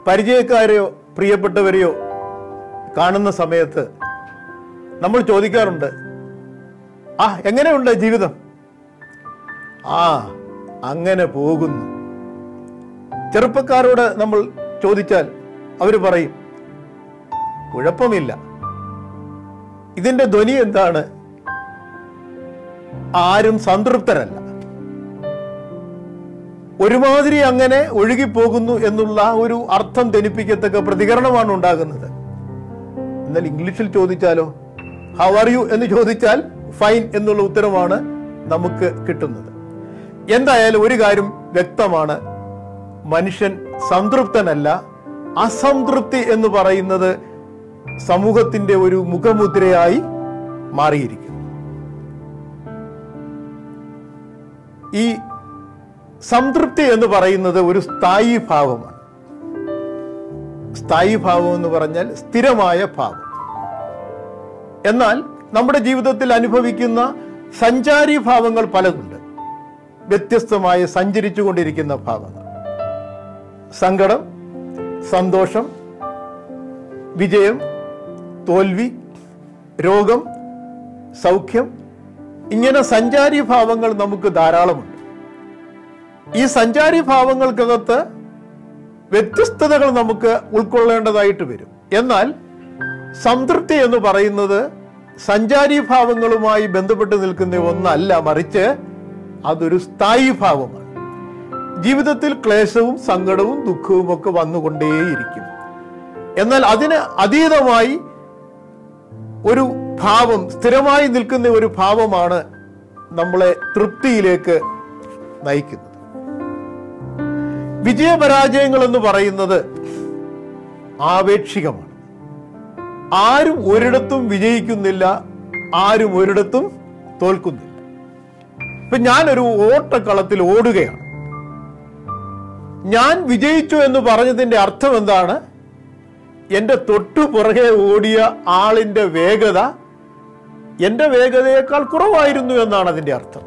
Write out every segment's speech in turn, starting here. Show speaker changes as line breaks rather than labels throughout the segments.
പരിചയക്കാരെയോ പ്രിയപ്പെട്ടവരെയോ കാണുന്ന സമയത്ത് നമ്മൾ ചോദിക്കാറുണ്ട് ആ എങ്ങനെയുണ്ട് ജീവിതം ആ അങ്ങനെ പോകുന്നു ചെറുപ്പക്കാരോട് നമ്മൾ ചോദിച്ചാൽ അവർ പറയും കുഴപ്പമില്ല ഇതിന്റെ ധ്വനി എന്താണ് ആരും സംതൃപ്തരല്ല ഒരുമാതിരി അങ്ങനെ ഒഴുകിപ്പോകുന്നു എന്നുള്ള ഒരു അർത്ഥം ധനിപ്പിക്കത്തക്ക പ്രതികരണമാണ് ഉണ്ടാകുന്നത് എന്നാൽ ഇംഗ്ലീഷിൽ ചോദിച്ചാലോ ഹൗ ആർ യു എന്ന് ചോദിച്ചാൽ ഫൈൻ എന്നുള്ള ഉത്തരമാണ് നമുക്ക് കിട്ടുന്നത് എന്തായാലും ഒരു കാര്യം വ്യക്തമാണ് മനുഷ്യൻ സംതൃപ്തനല്ല അസംതൃപ്തി എന്ന് പറയുന്നത് സമൂഹത്തിന്റെ ഒരു മുഖമുദ്രയായി മാറിയിരിക്കുന്നു ഈ സംതൃപ്തി എന്ന് പറയുന്നത് ഒരു സ്ഥായി ഭാവമാണ് സ്ഥായി ഭാവം എന്ന് പറഞ്ഞാൽ സ്ഥിരമായ ഭാവം എന്നാൽ നമ്മുടെ ജീവിതത്തിൽ അനുഭവിക്കുന്ന സഞ്ചാരി ഭാവങ്ങൾ പലതുണ്ട് വ്യത്യസ്തമായി സഞ്ചരിച്ചു കൊണ്ടിരിക്കുന്ന ഭാവങ്ങൾ സങ്കടം സന്തോഷം വിജയം തോൽവി രോഗം സൗഖ്യം ഇങ്ങനെ സഞ്ചാരി ഭാവങ്ങൾ നമുക്ക് ധാരാളമുണ്ട് ഈ സഞ്ചാരി ഭാവങ്ങൾക്കകത്ത് വ്യത്യസ്തതകൾ നമുക്ക് ഉൾക്കൊള്ളേണ്ടതായിട്ട് വരും എന്നാൽ സംതൃപ്തി എന്ന് പറയുന്നത് സഞ്ചാരി ഭാവങ്ങളുമായി ബന്ധപ്പെട്ട് നിൽക്കുന്ന ഒന്നല്ല മറിച്ച് അതൊരു സ്ഥായി ഭാവമാണ് ജീവിതത്തിൽ ക്ലേശവും സങ്കടവും ദുഃഖവും ഒക്കെ വന്നുകൊണ്ടേയിരിക്കും എന്നാൽ അതിന് അതീതമായി ഒരു ഭാവം സ്ഥിരമായി നിൽക്കുന്ന ഒരു ഭാവമാണ് നമ്മളെ തൃപ്തിയിലേക്ക് നയിക്കുന്നത് വിജയപരാജയങ്ങൾ എന്ന് പറയുന്നത് ആപേക്ഷികമാണ് ആരും ഒരിടത്തും വിജയിക്കുന്നില്ല ആരും ഒരിടത്തും തോൽക്കുന്നില്ല ഇപ്പൊ ഞാനൊരു ഓട്ടക്കളത്തിൽ ഓടുകയാണ് ഞാൻ വിജയിച്ചു എന്ന് പറഞ്ഞതിന്റെ അർത്ഥം എന്താണ് എന്റെ തൊട്ടു പുറകെ ഓടിയ ആളിന്റെ വേഗത എന്റെ വേഗതയേക്കാൾ കുറവായിരുന്നു എന്നാണ് അതിന്റെ അർത്ഥം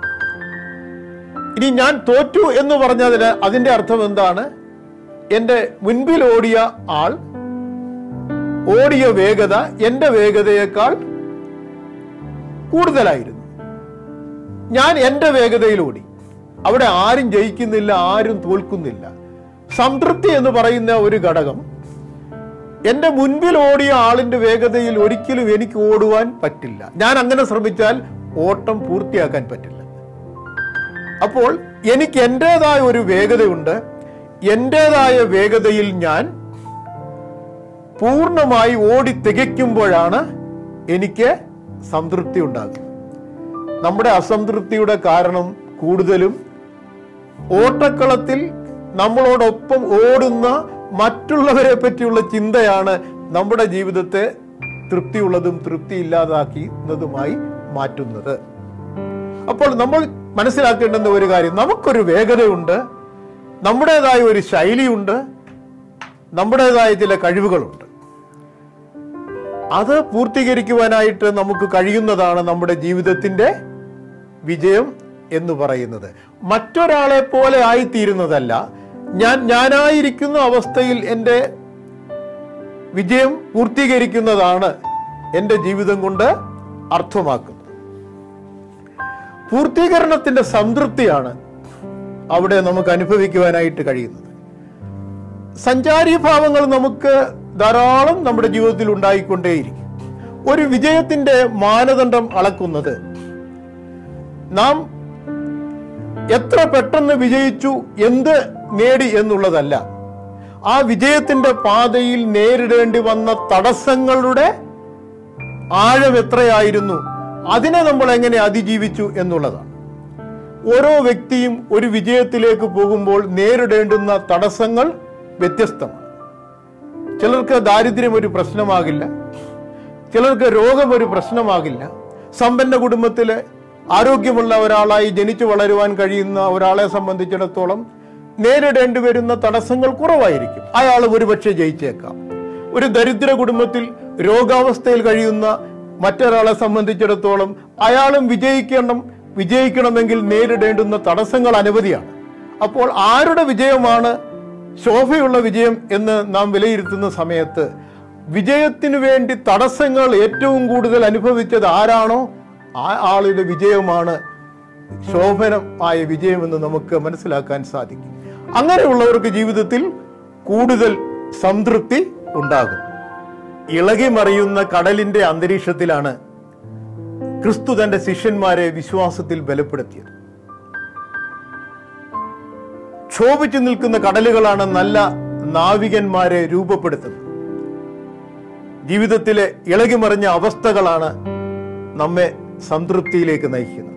ഇനി ഞാൻ തോറ്റു എന്ന് പറഞ്ഞതിന് അതിന്റെ അർത്ഥം എന്താണ് എന്റെ മുൻപിൽ ഓടിയ ആൾ ഓടിയ വേഗത എന്റെ വേഗതയേക്കാൾ കൂടുതലായിരുന്നു ഞാൻ എന്റെ വേഗതയിൽ ഓടി അവിടെ ആരും ജയിക്കുന്നില്ല ആരും തോൽക്കുന്നില്ല സംതൃപ്തി എന്ന് പറയുന്ന ഒരു ഘടകം എന്റെ മുൻപിൽ ഓടിയ ആളിന്റെ വേഗതയിൽ ഒരിക്കലും എനിക്ക് ഓടുവാൻ പറ്റില്ല ഞാൻ അങ്ങനെ ശ്രമിച്ചാൽ ഓട്ടം പൂർത്തിയാക്കാൻ പറ്റില്ല അപ്പോൾ എനിക്ക് എൻ്റെതായ ഒരു വേഗതയുണ്ട് എൻ്റെതായ വേഗതയിൽ ഞാൻ പൂർണ്ണമായി ഓടി തികയ്ക്കുമ്പോഴാണ് എനിക്ക് സംതൃപ്തി ഉണ്ടാകുന്നത് നമ്മുടെ അസംതൃപ്തിയുടെ കാരണം കൂടുതലും ഓട്ടക്കളത്തിൽ നമ്മളോടൊപ്പം ഓടുന്ന മറ്റുള്ളവരെ പറ്റിയുള്ള ചിന്തയാണ് നമ്മുടെ ജീവിതത്തെ തൃപ്തിയുള്ളതും തൃപ്തി ഇല്ലാതാക്കുന്നതുമായി മാറ്റുന്നത് അപ്പോൾ നമ്മൾ മനസ്സിലാക്കേണ്ടുന്ന ഒരു കാര്യം നമുക്കൊരു വേഗതയുണ്ട് നമ്മുടേതായ ഒരു ശൈലിയുണ്ട് നമ്മുടേതായ ചില കഴിവുകളുണ്ട് അത് പൂർത്തീകരിക്കുവാനായിട്ട് നമുക്ക് കഴിയുന്നതാണ് നമ്മുടെ ജീവിതത്തിന്റെ വിജയം എന്ന് പറയുന്നത് മറ്റൊരാളെ പോലെ ആയിത്തീരുന്നതല്ല ഞാൻ ഞാനായിരിക്കുന്ന അവസ്ഥയിൽ എൻ്റെ വിജയം പൂർത്തീകരിക്കുന്നതാണ് എൻ്റെ ജീവിതം കൊണ്ട് അർത്ഥമാക്കുന്നത് പൂർത്തീകരണത്തിന്റെ സംതൃപ്തിയാണ് അവിടെ നമുക്ക് അനുഭവിക്കുവാനായിട്ട് കഴിയുന്നത് സഞ്ചാരി ഭാവങ്ങൾ നമുക്ക് ധാരാളം നമ്മുടെ ജീവിതത്തിൽ ഉണ്ടായിക്കൊണ്ടേയിരിക്കും ഒരു വിജയത്തിന്റെ മാനദണ്ഡം അളക്കുന്നത് നാം എത്ര പെട്ടെന്ന് വിജയിച്ചു എന്ത് നേടി എന്നുള്ളതല്ല ആ വിജയത്തിന്റെ പാതയിൽ നേരിടേണ്ടി വന്ന തടസ്സങ്ങളുടെ ആഴം എത്രയായിരുന്നു അതിനെ നമ്മൾ എങ്ങനെ അതിജീവിച്ചു എന്നുള്ളതാണ് ഓരോ വ്യക്തിയും ഒരു വിജയത്തിലേക്ക് പോകുമ്പോൾ നേരിടേണ്ടുന്ന തടസ്സങ്ങൾ വ്യത്യസ്തമാണ് ചിലർക്ക് ദാരിദ്ര്യം ഒരു പ്രശ്നമാകില്ല ചിലർക്ക് രോഗം ഒരു പ്രശ്നമാകില്ല സമ്പന്ന കുടുംബത്തിലെ ആരോഗ്യമുള്ള ഒരാളായി ജനിച്ചു വളരുവാൻ കഴിയുന്ന ഒരാളെ സംബന്ധിച്ചിടത്തോളം നേരിടേണ്ടി വരുന്ന തടസ്സങ്ങൾ കുറവായിരിക്കും അയാൾ ഒരുപക്ഷെ ജയിച്ചേക്കാം ഒരു ദരിദ്ര കുടുംബത്തിൽ രോഗാവസ്ഥയിൽ കഴിയുന്ന മറ്റൊരാളെ സംബന്ധിച്ചിടത്തോളം അയാളും വിജയിക്കണം വിജയിക്കണമെങ്കിൽ നേരിടേണ്ടുന്ന തടസ്സങ്ങൾ അനവധിയാണ് അപ്പോൾ ആരുടെ വിജയമാണ് ശോഭയുള്ള വിജയം എന്ന് നാം വിലയിരുത്തുന്ന സമയത്ത് വിജയത്തിനു വേണ്ടി തടസ്സങ്ങൾ ഏറ്റവും കൂടുതൽ അനുഭവിച്ചത് ആരാണോ ആ ആളുടെ വിജയമാണ് ശോഭനമായ വിജയമെന്ന് നമുക്ക് മനസ്സിലാക്കാൻ സാധിക്കും അങ്ങനെയുള്ളവർക്ക് ജീവിതത്തിൽ കൂടുതൽ സംതൃപ്തി ഉണ്ടാകും ഇളകി മറിയുന്ന കടലിന്റെ അന്തരീക്ഷത്തിലാണ് ക്രിസ്തു തന്റെ ശിഷ്യന്മാരെ വിശ്വാസത്തിൽ ബലപ്പെടുത്തിയത് ക്ഷോഭിച്ചു നിൽക്കുന്ന കടലുകളാണ് നല്ല നാവികന്മാരെ രൂപപ്പെടുത്തുന്നത് ജീവിതത്തിലെ ഇളകിമറിഞ്ഞ അവസ്ഥകളാണ് നമ്മെ സംതൃപ്തിയിലേക്ക് നയിക്കുന്നത്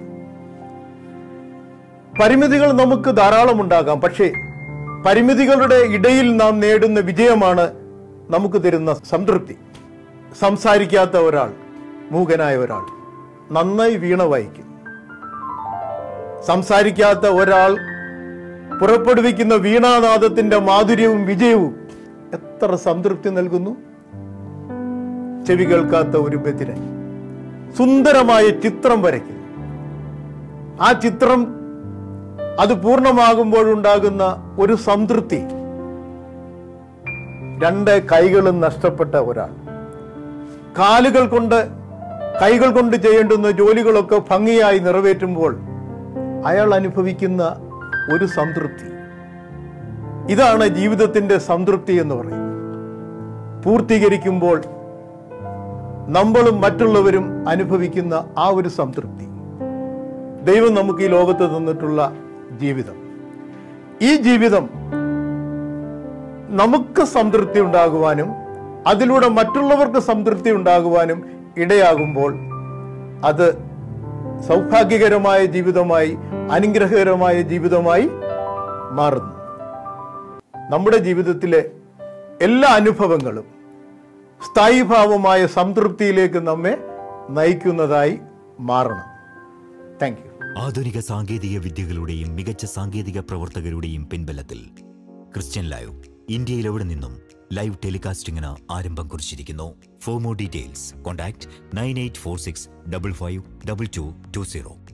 പരിമിതികൾ നമുക്ക് ധാരാളം ഉണ്ടാകാം പക്ഷേ പരിമിതികളുടെ ഇടയിൽ നാം നേടുന്ന വിജയമാണ് നമുക്ക് തരുന്ന സംതൃപ്തി സംസാരിക്കാത്ത ഒരാൾ മൂകനായ ഒരാൾ നന്നായി വീണ വായിക്കും സംസാരിക്കാത്ത ഒരാൾ പുറപ്പെടുവിക്കുന്ന വീണാനാദത്തിന്റെ മാധുര്യവും വിജയവും എത്ര സംതൃപ്തി നൽകുന്നു ചെവി കേൾക്കാത്ത ഒരു ബദിരൻ സുന്ദരമായ ചിത്രം വരയ്ക്കുന്നു ആ ചിത്രം അത് പൂർണ്ണമാകുമ്പോഴുണ്ടാകുന്ന ഒരു സംതൃപ്തി രണ്ട് കൈകളും നഷ്ടപ്പെട്ട ഒരാൾ കാലുകൾ കൊണ്ട് കൈകൾ കൊണ്ട് ചെയ്യേണ്ടുന്ന ജോലികളൊക്കെ ഭംഗിയായി നിറവേറ്റുമ്പോൾ അയാൾ അനുഭവിക്കുന്ന ഒരു സംതൃപ്തി ഇതാണ് ജീവിതത്തിന്റെ സംതൃപ്തി എന്ന് പറയുന്നത് പൂർത്തീകരിക്കുമ്പോൾ നമ്മളും മറ്റുള്ളവരും അനുഭവിക്കുന്ന ആ ഒരു സംതൃപ്തി ദൈവം നമുക്ക് ഈ ലോകത്ത് തന്നിട്ടുള്ള ജീവിതം ഈ ജീവിതം നമുക്ക് സംതൃപ്തി ഉണ്ടാകുവാനും അതിലൂടെ മറ്റുള്ളവർക്ക് സംതൃപ്തി ഉണ്ടാകുവാനും ഇടയാകുമ്പോൾ അത് സൗഭാഗ്യകരമായ ജീവിതമായി അനുഗ്രഹകരമായ ജീവിതമായി മാറുന്നു നമ്മുടെ ജീവിതത്തിലെ എല്ലാ അനുഭവങ്ങളും സ്ഥായിഭാവമായ സംതൃപ്തിയിലേക്ക് നമ്മെ നയിക്കുന്നതായി മാറണം താങ്ക് യു
ആധുനിക സാങ്കേതിക വിദ്യകളുടെയും മികച്ച സാങ്കേതിക പ്രവർത്തകരുടെയും പിൻബലത്തിൽ ക്രിസ്ത്യൻ ലൈവ് ഇന്ത്യയിൽ എവിടെ നിന്നും ലൈവ് ടെലികാസ്റ്റിംഗിന് ആരംഭം കുറിച്ചിരിക്കുന്നു for more details contact nine eight four six double five double two two zero